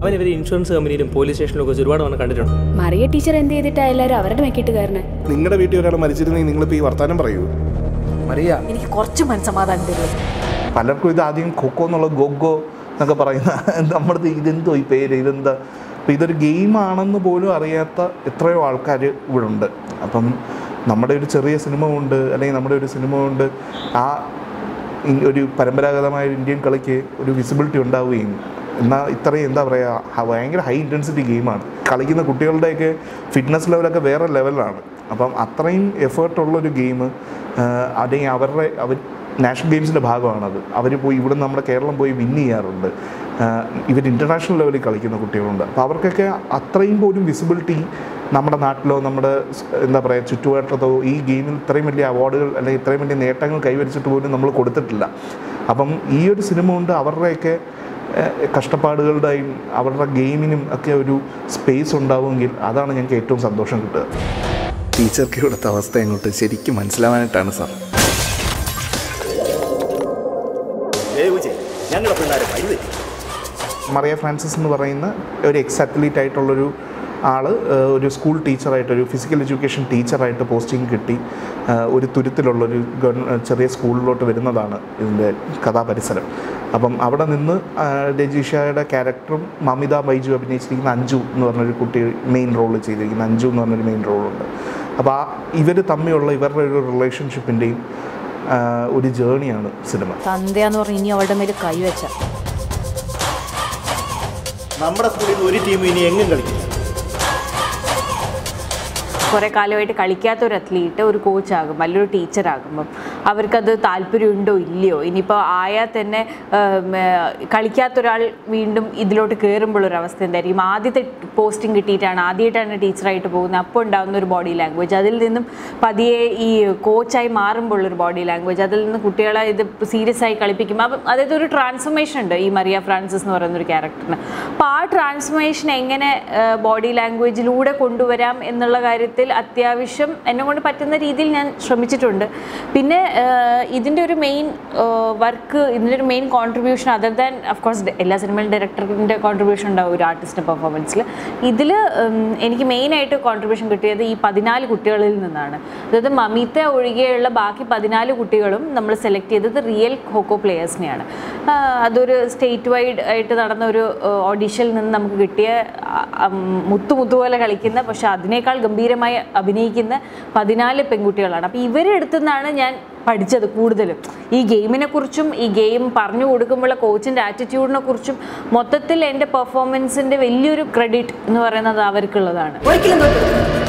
അവൻ ഇവർ insurance കമ്പനിയിലും police സ്റ്റേഷനിലും ഒക്കെ വെച്ച് ഒരുപാട് തവണ കണ്ടിട്ടുണ്ട് മറിയ ടീച്ചർ എന്ത് ചെയ്തിട്ടാ എല്ലാവരും അവരുടെ മെക്കിട്ട് കയറണേ നിങ്ങളുടെ വീട്ടിൽ ഒരാൾ മരിച്ചിരുന്നെങ്കിൽ നിങ്ങളിപ്പോൾ ഈ വർത്താനം പറയൂ മറിയ എനിക്ക് കുറച്ച് മനസ്സമാധാനം തരുമോ പലർക്കും ഇത് ആദ്യം കൊക്കോ എന്നുള്ള ഗൊഗോ എന്നൊക്കെ പറയുന്ന നമ്മുടെ ഇതെന്തോ ഈ പേര് ഇതെന്താ അപ്പം ഇതൊരു ഗെയിമാണെന്ന് പോലും അറിയാത്ത എത്രയോ ആൾക്കാർ ഇവിടെ ഉണ്ട് അപ്പം നമ്മുടെ ഒരു ചെറിയ സിനിമ കൊണ്ട് അല്ലെങ്കിൽ നമ്മുടെ ഒരു സിനിമ കൊണ്ട് ആ ഇ- ഒരു പരമ്പരാഗതമായ ഒരു ഇന്ത്യൻ കളിക്ക് ഒരു വിസിബിലിറ്റി ഉണ്ടാവുകയും എന്നാൽ ഇത്രയും എന്താ പറയുക ഭയങ്കര ഹൈ ഇൻറ്റൻസിറ്റി ഗെയിമാണ് കളിക്കുന്ന കുട്ടികളുടെയൊക്കെ ഫിറ്റ്നസ് ലെവലൊക്കെ വേറെ ലെവലാണ് അപ്പം അത്രയും എഫേർട്ടുള്ളൊരു ഗെയിം അല്ലെങ്കിൽ അവരുടെ അവർ നാഷണൽ ഗെയിംസിൻ്റെ ഭാഗമാണത് അവർ പോയി ഇവിടെ നമ്മുടെ കേരളം പോയി വിൻ ചെയ്യാറുണ്ട് ഇവർ ഇൻ്റർനാഷണൽ ലെവലിൽ കളിക്കുന്ന കുട്ടികളുണ്ട് അപ്പോൾ അവർക്കൊക്കെ അത്രയും പോലും വിസിബിലിറ്റി നമ്മുടെ നാട്ടിലോ നമ്മുടെ സ്- എന്താ പറയുക ചുറ്റുവട്ടത്തോ ഈ ഗെയിമിൽ ഇത്രയും വലിയ അവാർഡുകൾ അല്ലെങ്കിൽ ഇത്രയും വലിയ നേട്ടങ്ങൾ കൈവരിച്ചിട്ട് പോലും നമ്മൾ കൊടുത്തിട്ടില്ല അപ്പം ഈ ഒരു സിനിമ കൊണ്ട് അവരുടെയൊക്കെ ഏഹ്, കഷ്ടപ്പാടുകളുടെയും അവരുടെ ഗെയിമിനും ഒക്കെ ഒരു സ്പേസ് ഉണ്ടാവുമെങ്കിൽ അതാണ് ഞങ്ങൾക്ക് ഏറ്റവും സന്തോഷം കിട്ടുക ടീച്ചർക്ക് ഇവിടുത്തെ അവസ്ഥ അങ്ങോട്ട് ശരിക്കും മനസ്സിലാവാനായിട്ടാണ് സാർ ഞങ്ങളുടെ പിള്ളേരെ വൈദ്യുതി മറിയ ഫ്രാൻസിസ് എന്ന് പറയുന്ന ഒരു എക്സ് അത്ലീറ്റ് ആയിട്ടുള്ളൊരു ആൾ ഒരു സ്കൂൾ ടീച്ചറായിട്ട് ഒരു ഫിസിക്കൽ എഡ്യൂക്കേഷൻ ടീച്ചറായിട്ട് പോസ്റ്റിംഗ് കിട്ടി ആ, ഒരു തുരുത്തിലുള്ളൊരു ഗവൺ ചെറിയ സ്കൂളിലോട്ട് വരുന്നതാണ് ഇതിൻ്റെ കഥാപരിസരം അപ്പം അവിടെ നിന്ന് ആ, രജീഷയുടെ ക്യാരക്ടറും മമിത ബൈജു അഭിനയിച്ചിരിക്കുന്ന അഞ്ജു എന്ന് പറഞ്ഞൊരു കുട്ടി മെയിൻ റോൾ ചെയ്തിരിക്കുന്ന അഞ്ജു എന്ന് പറഞ്ഞൊരു മെയിൻ റോളുണ്ട് അപ്പോൾ ആ ഇവർ തമ്മിലുള്ള ഇവരുടെ ഒരു റിലേഷൻഷിപ്പിൻ്റെയും ഒരു ജേണിയാണ് സിനിമ തന്തയാന്ന് പറഞ്ഞ് ഇനി അവളുടെ മേൽ കൈവച്ച നമ്മുടെ സ്കൂളിൽ നിന്ന് ഒരു ടീം ഇനി എങ്ങും കളിക്കില്ല കുറേ കാലമായിട്ട് കളിക്കാത്ത ഒരു അത്ലീറ്റ് ഒരു കോച്ചാകും അല്ലെങ്കിൽ ഒരു ടീച്ചറാകുമ്പം അവർക്കത് താല്പര്യമുണ്ടോ ഇല്ലയോ ഇനിയിപ്പോൾ ആയാൽ തന്നെ ഉം, ഏർ, കളിക്കാത്ത ഒരാൾ വീണ്ടും ഇതിലോട്ട് കയറുമ്പോൾ അവസ്ഥ എന്തായിരിക്കും ആദ്യത്തെ പോസ്റ്റിംഗ് കിട്ടിയിട്ടാണ് ആദ്യമായിട്ടാണ് ടീച്ചറായിട്ട് പോകുന്നത് അപ്പോൾ ഉണ്ടാകുന്ന ഒരു ബോഡി ലാംഗ്വേജ് അതിൽ നിന്നും പതിയെ ഈ കോച്ചായി മാറുമ്പോൾ ഒരു ബോഡി ലാംഗ്വേജ് അതിൽ നിന്ന് കുട്ടികളെ ഇത് സീരിയസ് ആയി കളിപ്പിക്കുമ്പോൾ അപ്പം അതായത് ഒരു ട്രാൻസ്ഫോർമേഷൻ ഉണ്ട് ഈ മറിയ ഫ്രാൻസിസ് എന്ന് പറയുന്ന ഒരു ക്യാരക്ടറിന് അപ്പോൾ ആ ട്രാൻസ്ഫോർമേഷൻ എങ്ങനെ ബോഡി ലാംഗ്വേജിലൂടെ കൊണ്ടുവരാം എന്നുള്ള കാര്യത്തിൽ അത്യാവശ്യം എന്നെ കൊണ്ട് പറ്റുന്ന രീതിയിൽ ഞാൻ ശ്രമിച്ചിട്ടുണ്ട് പിന്നെ ഇതിൻ്റെ ഒരു മെയിൻ വർക്ക് ഇതിൻ്റെ ഒരു main contribution other than course എല്ലാ സിനിമയിലും ഡയറക്ടറിൻ്റെ കോൺട്രിബ്യൂഷൻ ഉണ്ടാവും ഒരു ആർട്ടിസ്റ്റിൻ്റെ പെർഫോമൻസിൽ ഇതിൽ എനിക്ക് മെയിനായിട്ട് കോൺട്രിബ്യൂഷൻ കിട്ടിയത് ഈ പതിനാല് കുട്ടികളിൽ നിന്നാണ് അതായത് മമിത ഒഴികെയുള്ള ബാക്കി പതിനാല് കുട്ടികളും നമ്മൾ സെലക്ട് ചെയ്തത് റിയൽ ഖോഖോ പ്ലെയേഴ്സിനെയാണ് അതൊരു സ്റ്റേറ്റ് വൈഡ് ആയിട്ട് നടന്ന ഒരു ഓഡീഷനിൽ നിന്ന് നമുക്ക് കിട്ടിയ ആ, ഉം, മുത്തു മുത്തു പോലെ കളിക്കുന്ന പക്ഷെ അതിനേക്കാൾ ഗംഭീരമായി അഭിനയിക്കുന്ന പതിനാല് പെൺകുട്ടികളാണ് അപ്പോൾ ഇവരുടെ അടുത്തു നിന്നാണ് ഞാൻ പഠിച്ചത് കൂടുതലും ഈ ഗെയിമിനെ കുറിച്ചും ഈ ഗെയിം പറഞ്ഞു കൊടുക്കുമ്പോഴുള്ള കോച്ചിൻ്റെ ആറ്റിറ്റ്യൂഡിനെ കുറിച്ചും മൊത്തത്തിൽ എൻ്റെ പെർഫോമൻസിൻ്റെ വലിയൊരു ക്രെഡിറ്റ് എന്ന് പറയുന്നത് അവർക്കുള്ളതാണ് ഒരിക്കലും തോറ്റു